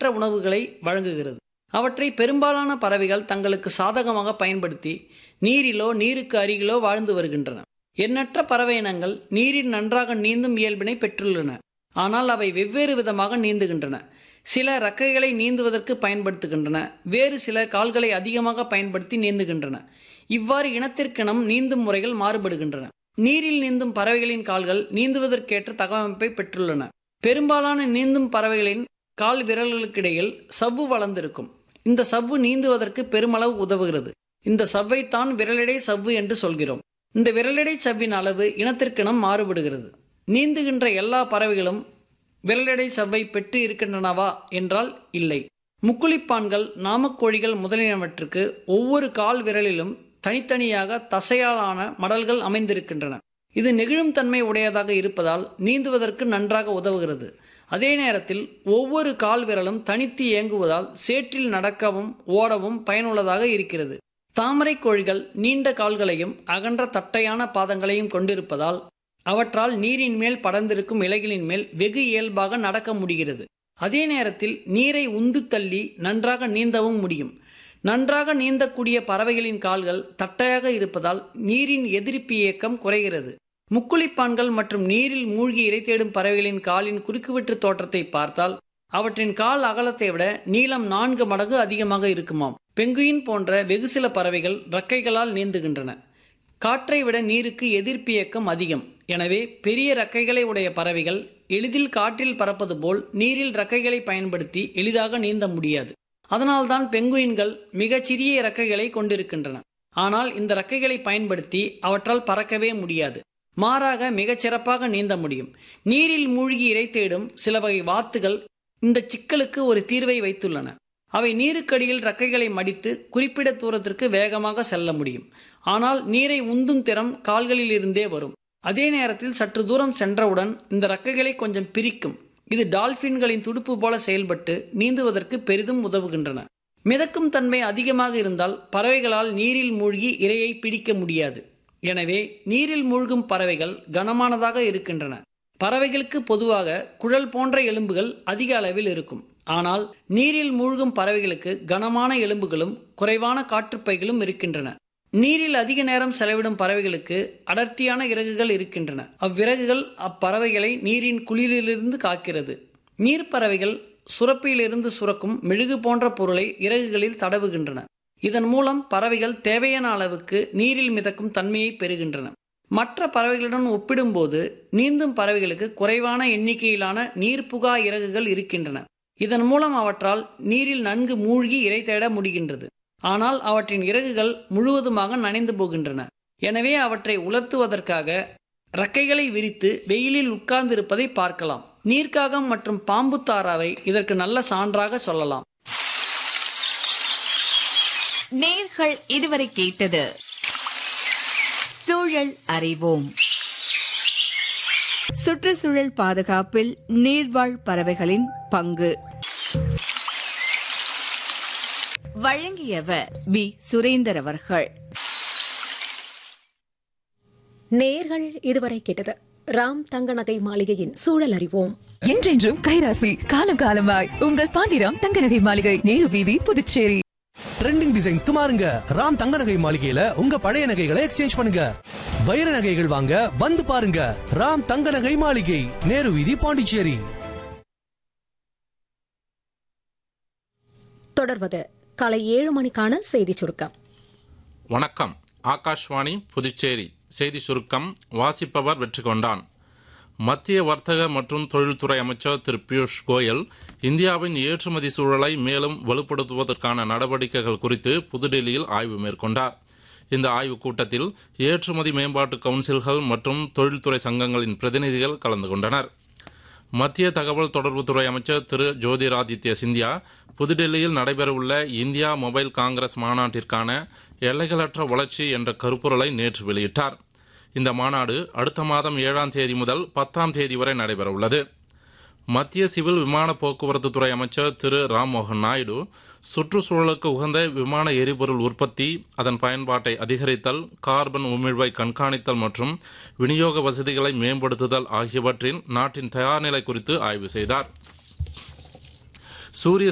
தேவையற்ற உணவுகளை வழங்குகிறது அவற்றை பெரும்பாலான பறவைகள் தங்களுக்கு சாதகமாக பயன்படுத்தி நீரிலோ நீருக்கு அருகிலோ வாழ்ந்து வருகின்றன எண்ணற்ற பறவை இனங்கள் நீரில் நன்றாக நீந்தும் இயல்பினை பெற்றுள்ளன ஆனால் அவை வெவ்வேறு விதமாக நீந்துகின்றன சில ரக்கைகளை நீந்துவதற்கு பயன்படுத்துகின்றன வேறு சில கால்களை அதிகமாக பயன்படுத்தி நீந்துகின்றன இவ்வாறு இனத்திற்கினம் நீந்தும் முறைகள் மாறுபடுகின்றன நீரில் நீந்தும் பறவைகளின் கால்கள் நீந்துவதற்கேற்ற தகவமைப்பை பெற்றுள்ளன பெரும்பாலான நீந்தும் பறவைகளின் கால் விரல்களுக்கிடையில் சவ்வு வளர்ந்திருக்கும் இந்த சவ்வு நீந்துவதற்கு பெருமளவு உதவுகிறது இந்த சவ்வைத்தான் விரலடை சவ்வு என்று சொல்கிறோம் இந்த விரலடை சவ்வின் அளவு இனத்திற்கினம் மாறுபடுகிறது நீந்துகின்ற எல்லா பறவைகளும் விரலடை சவ்வை பெற்று இருக்கின்றனவா என்றால் இல்லை முக்குளிப்பான்கள் நாமக்கோழிகள் முதலியனவற்றுக்கு ஒவ்வொரு கால் விரலிலும் தனித்தனியாக தசையாலான மடல்கள் அமைந்திருக்கின்றன இது நெகிழும் தன்மை உடையதாக இருப்பதால் நீந்துவதற்கு நன்றாக உதவுகிறது அதே நேரத்தில் ஒவ்வொரு கால் விரலும் தனித்து இயங்குவதால் சேற்றில் நடக்கவும் ஓடவும் பயனுள்ளதாக இருக்கிறது தாமரை கோழிகள் நீண்ட கால்களையும் அகன்ற தட்டையான பாதங்களையும் கொண்டிருப்பதால் அவற்றால் நீரின் மேல் படர்ந்திருக்கும் இலைகளின் மேல் வெகு இயல்பாக நடக்க முடிகிறது அதே நேரத்தில் நீரை உந்து தள்ளி நன்றாக நீந்தவும் முடியும் நன்றாக நீந்தக்கூடிய பறவைகளின் கால்கள் தட்டையாக இருப்பதால் நீரின் எதிர்ப்பு இயக்கம் குறைகிறது முக்குளிப்பான்கள் மற்றும் நீரில் மூழ்கி இறை தேடும் பறவைகளின் காலின் குறுக்குவெட்டு தோற்றத்தை பார்த்தால் அவற்றின் கால் அகலத்தை விட நீளம் நான்கு மடங்கு அதிகமாக இருக்குமாம் பெங்குயின் போன்ற வெகு சில பறவைகள் ரக்கைகளால் நீந்துகின்றன காற்றை விட நீருக்கு எதிர்ப்பு இயக்கம் அதிகம் எனவே பெரிய ரக்கைகளை உடைய பறவைகள் எளிதில் காற்றில் பறப்பது போல் நீரில் ரக்கைகளை பயன்படுத்தி எளிதாக நீந்த முடியாது அதனால்தான் பெங்குயின்கள் மிகச்சிறிய இறக்கைகளை கொண்டிருக்கின்றன ஆனால் இந்த இறக்கைகளை பயன்படுத்தி அவற்றால் பறக்கவே முடியாது மாறாக மிகச் சிறப்பாக நீந்த முடியும் நீரில் மூழ்கி இறை தேடும் சில வகை வாத்துகள் இந்த சிக்கலுக்கு ஒரு தீர்வை வைத்துள்ளன அவை நீருக்கடியில் ரக்கைகளை மடித்து குறிப்பிட தூரத்திற்கு வேகமாக செல்ல முடியும் ஆனால் நீரை உந்தும் திறம் கால்களில் இருந்தே வரும் அதே நேரத்தில் சற்று தூரம் சென்றவுடன் இந்த ரக்கைகளை கொஞ்சம் பிரிக்கும் இது டால்பின்களின் துடுப்பு போல செயல்பட்டு நீந்துவதற்கு பெரிதும் உதவுகின்றன மிதக்கும் தன்மை அதிகமாக இருந்தால் பறவைகளால் நீரில் மூழ்கி இரையை பிடிக்க முடியாது எனவே நீரில் மூழ்கும் பறவைகள் கனமானதாக இருக்கின்றன பறவைகளுக்கு பொதுவாக குழல் போன்ற எலும்புகள் அதிக அளவில் இருக்கும் ஆனால் நீரில் மூழ்கும் பறவைகளுக்கு கனமான எலும்புகளும் குறைவான காற்றுப்பைகளும் இருக்கின்றன நீரில் அதிக நேரம் செலவிடும் பறவைகளுக்கு அடர்த்தியான இறகுகள் இருக்கின்றன அவ்விறகுகள் அப்பறவைகளை நீரின் குளிரிலிருந்து காக்கிறது நீர்ப்பறவைகள் சுரப்பியிலிருந்து சுரக்கும் மெழுகு போன்ற பொருளை இறகுகளில் தடவுகின்றன இதன் மூலம் பறவைகள் தேவையான அளவுக்கு நீரில் மிதக்கும் தன்மையை பெறுகின்றன மற்ற பறவைகளுடன் ஒப்பிடும்போது நீந்தும் பறவைகளுக்கு குறைவான எண்ணிக்கையிலான நீர்ப்புகா இறகுகள் இருக்கின்றன இதன் மூலம் அவற்றால் நீரில் நன்கு மூழ்கி இறை தேட முடிகின்றது ஆனால் அவற்றின் இறகுகள் முழுவதுமாக நனைந்து போகின்றன எனவே அவற்றை உலர்த்துவதற்காக ரக்கைகளை விரித்து வெயிலில் உட்கார்ந்திருப்பதை பார்க்கலாம் நீர்க்காகம் மற்றும் பாம்பு தாராவை இதற்கு நல்ல சான்றாக சொல்லலாம் நேர்கள் இதுவரை கேட்டது சூழல் அறிவோம் சுற்றுச்சூழல் பாதுகாப்பில் நீர்வாழ் பறவைகளின் பங்கு வழங்கியவர் வி சுரேந்தர் அவர்கள் நேர்கள் இதுவரை கேட்டது ராம் தங்கநகை மாளிகையின் சூழல் அறிவோம் என்றென்றும் கைராசி காலம் காலமாய் உங்கள் பாண்டிராம் தங்கநகை மாளிகை நேரு வீதி புதுச்சேரி ட்ரெண்டிங் டிசைன்ஸ்க்கு மாறுங்க ராம் தங்க நகை மாளிகையில உங்க பழைய நகைகளை எக்ஸ்சேஞ்ச் பண்ணுங்க வைர நகைகள் வாங்க வந்து பாருங்க ராம் தங்க நகை மாளிகை நேரு வீதி பாண்டிச்சேரி தொடர்வது காலை ஏழு மணிக்கான செய்தி சுருக்கம் வணக்கம் ஆகாஷ்வாணி புதுச்சேரி செய்தி சுருக்கம் வாசிப்பவர் வெற்றி கொண்டான் மத்திய வர்த்தக மற்றும் தொழில்துறை அமைச்சர் திரு பியூஷ் கோயல் இந்தியாவின் ஏற்றுமதி சூழலை மேலும் வலுப்படுத்துவதற்கான நடவடிக்கைகள் குறித்து புதுடெல்லியில் ஆய்வு மேற்கொண்டார் இந்த ஆய்வுக் கூட்டத்தில் ஏற்றுமதி மேம்பாட்டு கவுன்சில்கள் மற்றும் தொழில்துறை சங்கங்களின் பிரதிநிதிகள் கலந்து கொண்டனர் மத்திய தகவல் தொடர்புத்துறை அமைச்சர் திரு ஜோதிராதித்ய சிந்தியா புதுடெல்லியில் நடைபெறவுள்ள இந்தியா மொபைல் காங்கிரஸ் மாநாட்டிற்கான எல்லைகளற்ற வளர்ச்சி என்ற கருப்பொருளை நேற்று வெளியிட்டார் இந்த மாநாடு அடுத்த மாதம் ஏழாம் தேதி முதல் பத்தாம் தேதி வரை நடைபெறவுள்ளது மத்திய சிவில் விமான போக்குவரத்து துறை அமைச்சர் திரு ராம்மோகன் நாயுடு சுற்றுச்சூழலுக்கு உகந்த விமான எரிபொருள் உற்பத்தி அதன் பயன்பாட்டை அதிகரித்தல் கார்பன் உமிழ்வை கண்காணித்தல் மற்றும் விநியோக வசதிகளை மேம்படுத்துதல் ஆகியவற்றின் நாட்டின் தயார்நிலை குறித்து ஆய்வு செய்தார் சூரிய